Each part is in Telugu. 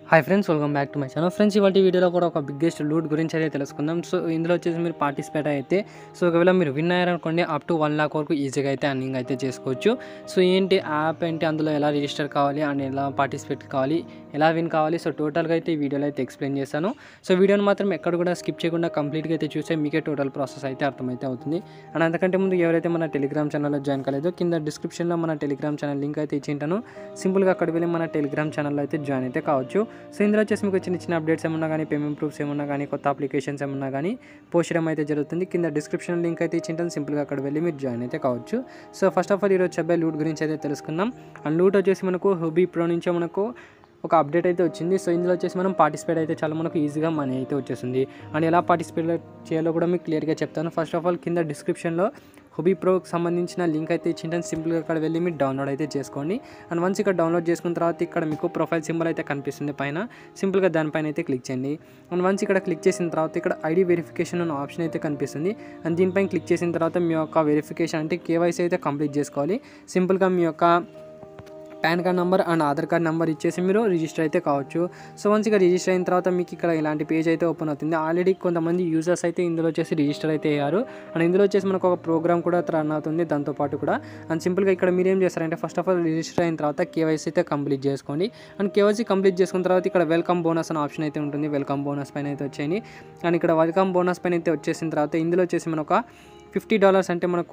hi friends welcome back to my channel friends ఇవాటి వీడియోలో కూడా ఒక బిగ్గెస్ట్ లూట్ గురించి అయితే తెలుసుకుందాం సో ఇందులో వచ్చేసి మీరు పార్టిసిపేట్ అయితే సో ఒకవేళ మీరు విన్ అయ్యారనుకోండి అప్ టు వన్ లాక్ వరకు ఈజీగా అయితే అర్నింగ్ అయితే చేసుకోవచ్చు సో ఏంటి యాప్ ఏంటి అందులో ఎలా రిజిస్టర్ కావాలి అండ్ ఎలా పార్టిసిపేట్ కావాలి ఎలా విన్ కావాలి సో టోటల్గా అయితే ఈ వీడియోలో అయితే ఎక్స్ప్లెయిన్ చేశాను సో వీడియోని మాత్రం ఎక్కడ కూడా స్కిప్ చేయకుండా కంప్లీట్గా అయితే చూస్తే మీకే టోటల్ ప్రాసెస్ అయితే అర్థమైతే అవుతుంది అండ్ అంతకంటే ముందు ఎవరైతే మన టెలిగ్రామ్ ఛానల్లో జాయిన్ కాలేదో కింద డిస్క్రిప్షన్లో మన టెలిగ్రామ్ ఛానల్ లింక్ అయితే ఇచ్చింటాను సింపుల్గా అక్కడ వెళ్ళి మన టెలిగ్రామ్ ఛానల్లో అయితే జాయిన్ అయితే కావచ్చు సో ఇందులో వచ్చేసి మీకు చిన్న చిన్న అప్డేట్స్ ఏమన్నా కానీ పేమెంట్ ప్రూఫ్స్ ఏమన్నా కానీ కొత్త అప్లికేషన్స్ ఏమన్నా కానీ పోస్ట్ చేయడం అయితే జరుగుతుంది కింద డిస్క్రిప్షన్ లింక్ అయితే ఇచ్చింటాను సింపుల్గా అక్కడ వెళ్ళి మీరు జాయిన్ అయితే కావచ్చు సో ఫస్ట్ ఆఫ్ ఆల్ ఈరోజు చెప్పే లూట్ గురించి అయితే తెలుసుకుందాం అండ్ లూట్ వచ్చేసి మనకు హుబీ ప్రో నుంచే మనకు ఒక అప్డేట్ అయితే వచ్చింది సో ఇందులో వచ్చేసి మనం పార్టిసిపేట్ అయితే చాలా మనకు ఈజీగా మనీ అయితే వచ్చేస్తుంది అండ్ ఎలా పార్టిసిపేట్ చేయాలో కూడా మీకు క్లియర్గా చెప్తాను ఫస్ట్ ఆఫ్ ఆల్ కింద డిస్క్రిప్షన్లో హుబీ ప్రోకి సంబంధించిన లింక్ అయితే ఇచ్చింటాను సింపుల్గా అక్కడ వెళ్ళి మీరు డౌన్లోడ్ అయితే చేసుకోండి అండ్ వన్స్ ఇక్కడ డౌన్లోడ్ చేసుకున్న తర్వాత ఇక్కడ మీకు ప్రొఫైల్ సింబల్ అయితే కనిపిస్తుంది పైన సింపుల్గా దానిపైన అయితే క్లిక్ చేయండి అండ్ వన్స్ ఇక్కడ క్లిక్ చేసిన తర్వాత ఇక్కడ ఐడి వెరిఫికేషన్ అనే ఆప్షన్ అయితే కనిపిస్తుంది అండ్ దీనిపైన క్లిక్ చేసిన తర్వాత మీ యొక్క వెరిఫికేషన్ అంటే కేవైసీ అయితే కంప్లీట్ చేసుకోవాలి సింపుల్గా మీ యొక్క PAN card number and Aadhaar card number ఇచ్చేసి మీరు రిజిస్టర్ అయితే కావచ్చు సో వన్స్ ఇక రిజిస్టర్ అయిన తర్వాత మీకు ఇక్కడ ఇలాంటి పేజ్ అయితే ఓపెన్ అవుతుంది ఆల్రెడీ కొంతమంది యూజర్స్ అయితే ఇందులో వచ్చేసి రిజిస్టర్ అయితే అయ్యారు అండ్ ఇందులో వచ్చేసి మనకు ఒక ప్రోగ్రామ్ కూడా రన్ అవుతుంది దాంతోపాటు కూడా అండ్ సింపుల్గా ఇక్కడ మీరు ఏం చేస్తారంటే ఫస్ట్ ఆఫ్ ఆల్ రిజిస్టర్ అయిన తర్వాత కేవైసీ అయితే కంప్లీట్ చేసుకోండి అండ్ కేవైసీ కంప్లీట్ చేసుకున్న తర్వాత ఇక్కడ వెల్కమ్ బోనస్ అనే ఆప్షన్ అయితే ఉంటుంది వెల్కమ్ బోనస్ పైన అయితే వచ్చేయండి అండ్ ఇక్కడ వెల్కమ్ బోనస్ పైన అయితే వచ్చేసిన తర్వాత ఇందులో వచ్చేసి మనకు ఒక ఫిఫ్టీ డాలర్స్ అంటే మనకు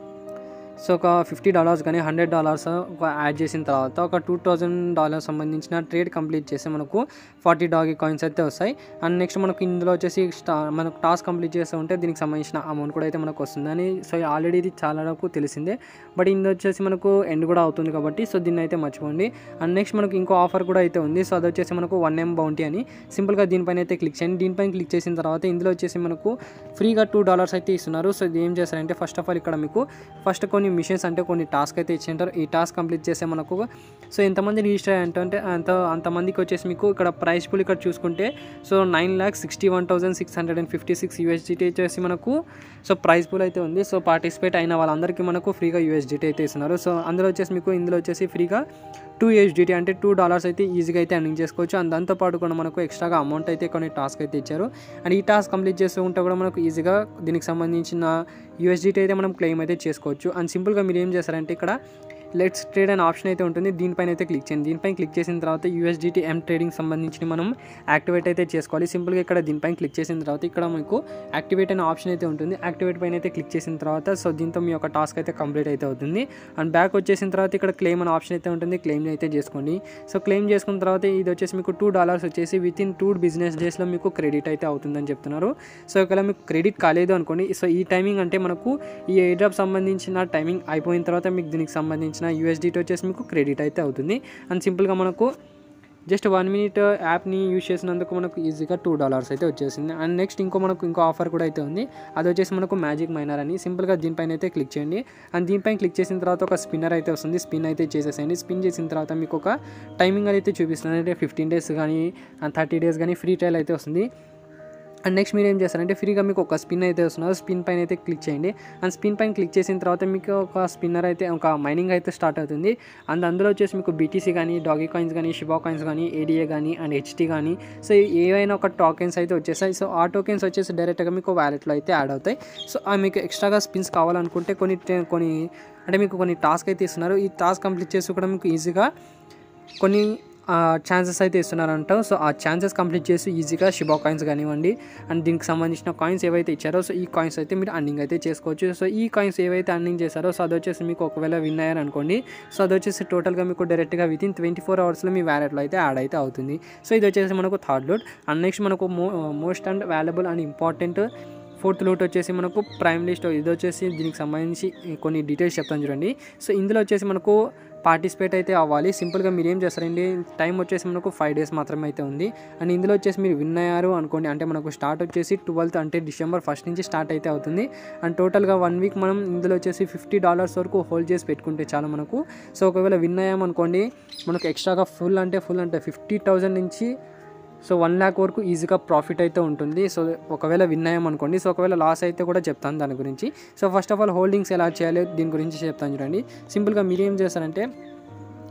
సో ఒక ఫిఫ్టీ డాలర్స్ కానీ హండ్రెడ్ డాలర్స్ ఒక యాడ్ చేసిన తర్వాత ఒక టూ థౌజండ్ డాలర్స్ సంబంధించిన ట్రేడ్ కంప్లీట్ చేస్తే మనకు ఫార్టీ డాగి కాయిన్స్ అయితే వస్తాయి అండ్ నెక్స్ట్ మనకు ఇందులో వచ్చేసి స్టా మనకు టాస్క్ కంప్లీట్ చేస్తూ ఉంటే దీనికి సంబంధించిన అమౌంట్ కూడా అయితే మనకు వస్తుందని సో ఆల్రెడీ ఇది చాలా వరకు తెలిసిందే బట్ ఇందులో వచ్చేసి మనకు ఎండ్ కూడా అవుతుంది కాబట్టి సో దీన్ని అయితే మర్చిపోండి అండ్ నెక్స్ట్ మనకు ఇంకో ఆఫర్ కూడా అయితే ఉంది సో అది వచ్చేసి మనకు వన్ ఎం బౌంటీ అని సింపుల్గా దీనిపైన అయితే క్లిక్ చేయండి దీనిపైన క్లిక్ చేసిన తర్వాత ఇందులో వచ్చేసి మనకు ఫ్రీగా టూ డాలర్స్ అయితే ఇస్తున్నారు సో ఇది ఏం చేస్తారంటే ఫస్ట్ ఆఫ్ ఆల్ ఇక్కడ మీకు ఫస్ట్ కొన్ని మిషన్స్ అంటే కొన్ని టాస్క్ అయితే ఇచ్చింటారు ఈ టాస్క్ కంప్లీట్ చేస్తే మనకు సో ఎంతమంది రిజిస్టర్ అంటే అంత అంతమందికి వచ్చేసి మీకు ఇక్కడ ప్రైస్ పూల్ ఇక్కడ చూసుకుంటే so nine lakhs sixty one thousand six hundred and fifty six USDT వచ్చేసి మనకు సో ప్రైస్ పూల్ అయితే ఉంది సో పార్టిసిపేట్ అయిన వాళ్ళందరికీ మనకు ఫ్రీగా యూఎస్డిటీ అయితే ఇస్తున్నారు సో అందులో వచ్చేసి మీకు ఇందులో వచ్చేసి ఫ్రీగా టూ యూఎస్డిటీ అంటే టూ డాలర్స్ అయితే ఈజీగా అయితే అర్నింగ్ చేసుకోవచ్చు అండ్ దాంతోపాటు కూడా మనకు ఎక్స్ట్రాగా అమౌంట్ అయితే కొన్ని టాస్క్ అయితే ఇచ్చారు అండ్ ఈ టాస్క్ కంప్లీట్ చేస్తూ ఉంటే కూడా మనకు ఈజీగా దీనికి సంబంధించిన యూఎస్డిటీ అయితే మనం క్లెయిమ్ అయితే చేసుకోవచ్చు అండ్ సింపుల్గా మీరు ఏం చేస్తారంటే ఇక్కడ లెట్స్ ట్రేడ్ అనే ఆప్షన్ అయితే ఉంటుంది దీనిపైన అయితే క్లిక్ చేయండి దీనిపైన క్లిక్ చేసిన తర్వాత యూఎస్డిటీ ఎం ట్రేడింగ్ సంబంధించి మనం యాక్టివేట్ అయితే చేసుకోవాలి సింపుల్గా ఇక్కడ దీనిపైన క్లిక్ చేసిన తర్వాత ఇక్కడ మీకు యాక్టివేట్ అనే ఆప్షన్ అయితే ఉంటుంది యాక్టివేట్ పైన అయితే క్లిక్ చేసిన తర్వాత సో దీంతో మీ యొక్క టాస్క్ అయితే కంప్లీట్ అయితే అవుతుంది అండ్ బ్యాక్ వచ్చేసిన తర్వాత ఇక్కడ క్లెయిమ్ అనే ఆప్షన్ అయితే ఉంటుంది క్లెయిమ్ అయితే చేసుకోండి సో క్లెయిమ్ చేసుకున్న తర్వాత ఇది వచ్చేసి మీకు టూ డాలర్స్ వచ్చేసి విత్ ఇన్ టూ బిజినెస్ డేస్లో మీకు క్రెడిట్ అయితే అవుతుందని చెప్తున్నారు సో ఒకవేళ మీకు క్రెడిట్ కాలేదు అనుకోండి సో ఈ టైమింగ్ అంటే మనకు ఈ ఎయిర్ డ్రాప్ సంబంధించిన టైమింగ్ అయిపోయిన తర్వాత మీకు దీనికి సంబంధించిన యూఎస్డిటీ వచ్చేసి మీకు క్రెడిట్ అయితే అవుతుంది అండ్ సింపుల్గా మనకు జస్ట్ వన్ మినిట్ యాప్ని యూజ్ చేసినందుకు మనకు ఈజీగా టూ డాలర్స్ అయితే వచ్చేసింది అండ్ నెక్స్ట్ ఇంకో మనకు ఇంకో ఆఫర్ కూడా అయితే ఉంది అది వచ్చేసి మనకు మ్యాజిక్ మైనర్ అని సింపుల్గా దీనిపైన అయితే క్లిక్ చేయండి అండ్ దీనిపైన క్లిక్ చేసిన తర్వాత ఒక స్పిన్నర్ అయితే వస్తుంది స్పిన్ అయితే చేసేసేయండి స్పిన్ చేసిన తర్వాత మీకు ఒక టైమింగ్ అయితే చూపిస్తుంది అంటే ఫిఫ్టీన్ డేస్ కానీ థర్టీ డేస్ కానీ ఫ్రీ ట్రయల్ అయితే వస్తుంది అండ్ నెక్స్ట్ మీరు ఏం చేస్తారంటే ఫ్రీగా మీకు ఒక స్పిన్ అయితే వస్తున్నారు స్పిన్ పైన అయితే క్లిక్ చేయండి అండ్ స్పిన్ పైన క్లిక్ చేసిన తర్వాత మీకు ఒక స్పిన్నర్ అయితే ఒక మైనింగ్ అయితే స్టార్ట్ అవుతుంది అండ్ అందులో వచ్చేసి మీకు బీటీసీ కానీ డాగీ కాయిన్స్ కానీ షిబా కాయిన్స్ కానీ ఏడిఏ కానీ అండ్ హెచ్టీ కానీ సో ఏవైనా ఒక టోకెన్స్ అయితే వచ్చేసాయి సో ఆ టోకెన్స్ వచ్చేసి డైరెక్ట్గా మీకు వ్యాలెట్లో అయితే యాడ్ అవుతాయి సో ఆ మీకు ఎక్స్ట్రాగా స్పిన్స్ కావాలనుకుంటే కొన్ని కొన్ని అంటే మీకు కొన్ని టాస్క్ అయితే ఇస్తున్నారు ఈ టాస్క్ కంప్లీట్ చేసి కూడా మీకు ఈజీగా కొన్ని ఛాన్సెస్ అయితే ఇస్తున్నారంట సో ఆ ఛాన్సెస్ కంప్లీట్ చేసి ఈజీగా షిబా కాయిన్స్ కానివ్వండి అండ్ దీనికి సంబంధించిన కాయిన్స్ ఏవైతే ఇచ్చారో సో ఈ కాయిన్స్ అయితే మీరు అర్నింగ్ అయితే చేసుకోవచ్చు సో ఈ కాయిన్స్ ఏవైతే అర్నింగ్ చేశారో సో అది వచ్చేసి మీకు ఒకవేళ విన్ అయ్యారు అనుకోండి సో అది వచ్చేసి టోటల్గా మీకు డైరెక్ట్గా విత్ ఇన్ ట్వంటీ ఫోర్ అవర్స్లో మీ వ్యాలెట్లో అయితే యాడ్ అయితే అవుతుంది సో ఇది వచ్చేసి మనకు థర్డ్ లోడ్ అండ్ నెక్స్ట్ మనకు mo most and valuable and important fourth loot వచ్చేసి మనకు ప్రైమ్ లిస్ట్ ఇది వచ్చేసి దీనికి సంబంధించి కొన్ని డీటెయిల్స్ చెప్తాను చూడండి సో ఇందులో వచ్చేసి మనకు పార్టిసిపేట్ అయితే అవ్వాలి సింపుల్గా మీరు ఏం చేస్తారండి టైం వచ్చేసి మనకు ఫైవ్ డేస్ మాత్రమే అయితే ఉంది అండ్ ఇందులో వచ్చేసి మీరు విన్ అయ్యారు అనుకోండి అంటే మనకు స్టార్ట్ వచ్చేసి ట్వెల్త్ అంటే డిసెంబర్ ఫస్ట్ నుంచి స్టార్ట్ అయితే అవుతుంది అండ్ టోటల్గా వన్ వీక్ మనం ఇందులో వచ్చేసి ఫిఫ్టీ డాలర్స్ వరకు హోల్డ్ చేసి పెట్టుకుంటే చాలా మనకు సో ఒకవేళ విన్ అయ్యామనుకోండి మనకు ఎక్స్ట్రాగా ఫుల్ అంటే ఫుల్ అంటే ఫిఫ్టీ థౌజండ్ నుంచి సో వన్ ల్యాక్ వరకు ఈజీగా ప్రాఫిట్ అయితే ఉంటుంది సో ఒకవేళ విన్ అయ్యామనుకోండి సో ఒకవేళ లాస్ అయితే కూడా చెప్తాను దాని గురించి so first of all holdings ఎలా చేయాలి దీని గురించి చెప్తాను చూడండి సింపుల్గా మీరు ఏం చేస్తారంటే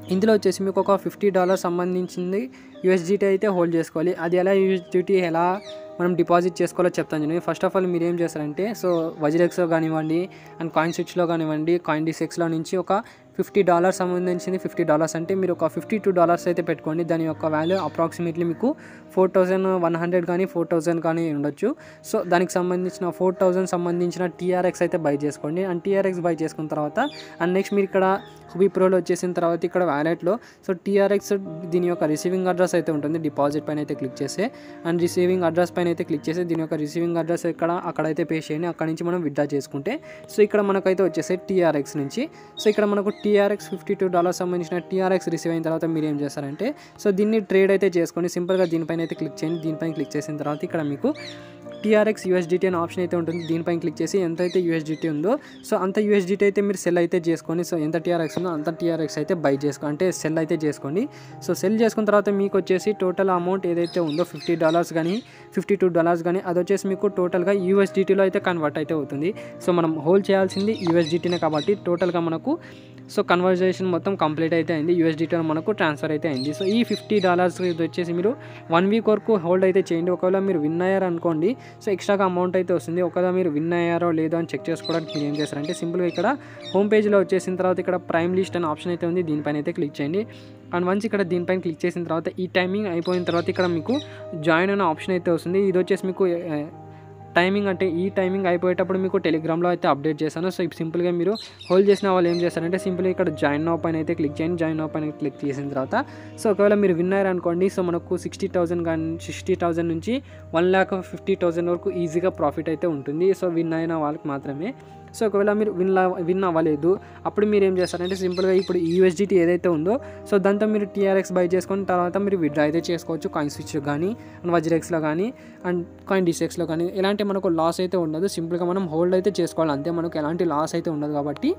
ఇందులో వచ్చేసి మీకు ఒక ఫిఫ్టీ డాలర్ సంబంధించింది యూఎస్డిటీ అయితే హోల్డ్ చేసుకోవాలి అది ఎలా యూఎస్డిటీ ఎలా మనం డిపాజిట్ చేసుకోవాలో చెప్తాను నేను ఫస్ట్ ఆఫ్ ఆల్ మీరు ఏం చేస్తారంటే సో వజిరెక్స్లో కానివ్వండి అండ్ కాయిన్ స్విచ్లో కానివ్వండి కాయిన్ డిసెక్స్లో నుంచి ఒక ఫిఫ్టీ డాలర్స్ సంబంధించింది ఫిఫ్టీ డాలర్స్ అంటే మీరు ఒక ఫిఫ్టీ టూ డాలర్స్ అయితే పెట్టుకోండి దాని యొక్క వాల్యూ అప్రాక్సిమేట్లీ మీకు ఫోర్ థౌజండ్ వన్ హండ్రెడ్ కానీ ఫోర్ థౌజండ్ కానీ ఉండొచ్చు సో దానికి సంబంధించిన ఫోర్ థౌజండ్ సంబంధించిన టీఆర్ఎక్స్ అయితే బై చేసుకోండి అండ్ టీఆర్ఎక్స్ బై చేసుకున్న తర్వాత అండ్ నెక్స్ట్ మీరు ఇక్కడ హుబీ ప్రోలో వచ్చేసిన తర్వాత ఇక్కడ వ్యాలెట్లో సో టీఆర్ఎక్స్ దీని యొక్క రిసీవింగ్ అడ్రస్ అయితే ఉంటుంది డిపాజిట్ పైన అయితే క్లిక్ చేస్తే అండ్ రిసీవింగ్ అడ్రస్ పైన అయితే క్లిక్ చేసి దీని యొక్క రిసీవింగ్ అడ్రస్ ఇక్కడ అక్కడైతే పే చేయండి అక్కడ నుంచి మనం విత్డ్రా చేసుకుంటే సో ఇక్కడ మనకైతే వచ్చేసాయి టీఆర్ఎక్స్ నుంచి సో ఇక్కడ మనకు టీఆర్ఎక్స్ ఫిఫ్టీ టూ డాలర్స్ సంబంధించిన టీఆర్ఎక్స్ రిసీవ్ అయిన తర్వాత మీరు ఏం చేస్తారంటే సో దీన్ని ట్రేడ్ అయితే చేసుకోండి సింపుల్గా దీనిపైన అయితే క్లిక్ చేయండి దీనిపైన క్లిక్ చేసిన తర్వాత ఇక్కడ మీకు టీఆర్ఎక్స్ యూఎస్డిటీ అనే ఆప్షన్ అయితే ఉంటుంది దీనిపైన క్లిక్ చేసి ఎంత అయితే యూఎస్డిటీ ఉందో సో అంత యూఎస్డిటీ అయితే మీరు సెల్ అయితే చేసుకోండి సో ఎంత టీఆర్ఎక్స్ ఉందో అంత టీఆర్ఎక్స్ అయితే బై చేసుకో అంటే సెల్ అయితే చేసుకోండి సో సెల్ చేసుకున్న తర్వాత మీకు వచ్చేసి టోటల్ అమౌంట్ ఏదైతే ఉందో ఫిఫ్టీ డాలర్స్ కానీ ఫిఫ్టీ టూ డాలర్స్ కానీ అది వచ్చేసి మీకు టోటల్గా యూఎస్డిటీలో అయితే కన్వర్ట్ అయితే అవుతుంది సో మనం హోల్డ్ చేయాల్సింది యూఎస్డిటీనే కాబట్టి టోటల్గా మనకు సో కన్వర్జేషన్ మొత్తం కంప్లీట్ అయితే అయింది యూఎస్డిటీలో మనకు ట్రాన్స్ఫర్ అయితే అయింది సో ఈ ఫిఫ్టీ డాలర్స్ ఇది వచ్చేసి మీరు వన్ వీక్ వరకు హోల్డ్ అయితే చేయండి ఒకవేళ మీరు విన్ అయ్యారు అనుకోండి సో ఎక్స్ట్రాగా అమౌంట్ అయితే వస్తుంది ఒకవేళ మీరు విన్ అయ్యారో లేదో అని చెక్ చేసుకోవడానికి మీరు ఏం చేస్తారంటే సింపుల్గా ఇక్కడ హోమ్ పేజ్లో వచ్చేసిన తర్వాత ఇక్కడ ప్రైమ్ లిస్ట్ అనే ఆప్షన్ అయితే ఉంది దీనిపైన అయితే క్లిక్ చేయండి అండ్ వన్స్ ఇక్కడ దీనిపైన క్లిక్ చేసిన తర్వాత ఈ టైమింగ్ అయిపోయిన తర్వాత ఇక్కడ మీకు జాయిన్ అనే ఆప్షన్ అయితే వస్తుంది ఇది వచ్చేసి మీకు ఏ, టైమింగ్ అంటే ఈ టైమింగ్ అయిపోయేటప్పుడు మీకు టెలిగ్రామ్లో అయితే అప్డేట్ చేశాను సో ఇప్పుడు సింపుల్గా మీరు హోల్డ్ చేసిన వాళ్ళు ఏం చేస్తారంటే సింపుల్గా ఇక్కడ జాయిన్ నో పైన అయితే క్లిక్ చేయండి జాయిన్ నో పైన క్లిక్ చేసిన తర్వాత సో ఒకవేళ మీరు విన్నర్ అనుకోండి సో మనకు సిక్స్టీ థౌసండ్ కానీ సిక్స్టీ థౌసండ్ నుంచి వన్ ల్యాక్ ఫిఫ్టీ థౌసండ్ వరకు ఈజీగా ప్రాఫిట్ అయితే ఉంటుంది సో విన్ అయిన వాళ్ళకి మాత్రమే సో ఒకవేళ మీరు విన్ విన్ అవ్వలేదు అప్పుడు మీరు ఏం చేస్తారంటే సింపుల్గా ఇప్పుడు యూఎస్డిటీ ఏదైతే ఉందో సో దాంతో మీరు టీఆర్ఎక్స్ బై చేసుకున్న తర్వాత మీరు విడ్రా అయితే చేసుకోవచ్చు కాయిన్ స్విచ్ కానీ అండ్ వజ్రెక్స్లో కానీ అండ్ కాయిన్ డిసెక్స్లో కానీ ఎలాంటి మనకు లాస్ అయితే ఉండదు సింపుల్గా మనం హోల్డ్ అయితే చేసుకోవాలి అంతే మనకు ఎలాంటి లాస్ అయితే ఉండదు కాబట్టి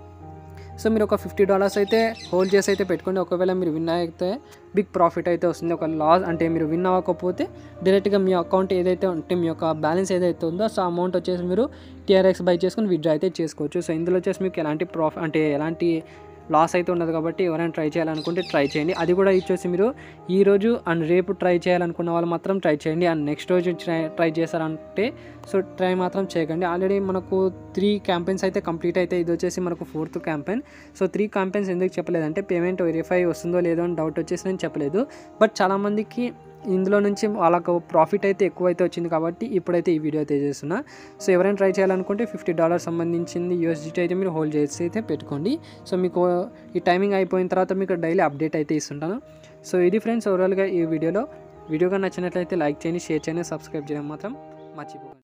సో మీరు ఒక ఫిఫ్టీ డాలర్స్ అయితే హోల్డ్ చేసి అయితే పెట్టుకోండి ఒకవేళ మీరు విన్ అయితే బిగ్ ప్రాఫిట్ అయితే వస్తుంది ఒక లాస్ అంటే మీరు విన్ అవ్వకపోతే డైరెక్ట్గా మీ అకౌంట్ ఏదైతే అంటే మీ యొక్క బ్యాలెన్స్ ఏదైతే ఉందో సో అమౌంట్ వచ్చేసి మీరు టీఆర్ఎక్స్ బై చేసుకుని విత్డ్రా అయితే చేసుకోవచ్చు సో ఇందులో వచ్చేసి మీకు ఎలాంటి ప్రాఫిట్ అంటే ఎలాంటి లాస్ అయితే ఉండదు కాబట్టి ఎవరైనా ట్రై చేయాలనుకుంటే ట్రై చేయండి అది కూడా ఇచ్చేసి మీరు ఈ రోజు అండ్ రేపు ట్రై చేయాలనుకున్న వాళ్ళు మాత్రం ట్రై చేయండి అండ్ నెక్స్ట్ రోజు ట్రై ట్రై చేశారంటే సో ట్రై మాత్రం చేయకండి ఆల్రెడీ మనకు త్రీ క్యాంపెయిన్స్ అయితే కంప్లీట్ అయితే ఇది వచ్చేసి మనకు fourth campaign so three campaigns ఎందుకు చెప్పలేదంటే పేమెంట్ వెరిఫై వస్తుందో లేదో అని డౌట్ వచ్చేసి నేను చెప్పలేదు బట్ చాలామందికి ఇందులో నుంచి వాళ్ళకు ప్రాఫిట్ అయితే ఎక్కువ అయితే వచ్చింది కాబట్టి ఇప్పుడైతే ఈ వీడియో అయితే చేస్తున్నా సో ఎవరైనా ట్రై చేయాలనుకుంటే ఫిఫ్టీ డాలర్స్ సంబంధించింది యూఎస్డిటీ అయితే మీరు హోల్డ్ చేసి అయితే పెట్టుకోండి సో మీకు ఈ టైమింగ్ అయిపోయిన తర్వాత మీకు డైలీ అప్డేట్ అయితే ఇస్తుంటాను సో ఇది ఫ్రెండ్స్ ఓవరాల్గా ఈ వీడియోలో వీడియోగా నచ్చినట్లయితే లైక్ చేయండి షేర్ చేయండి సబ్స్క్రైబ్ చేయడం మాత్రం మర్చిపోకండి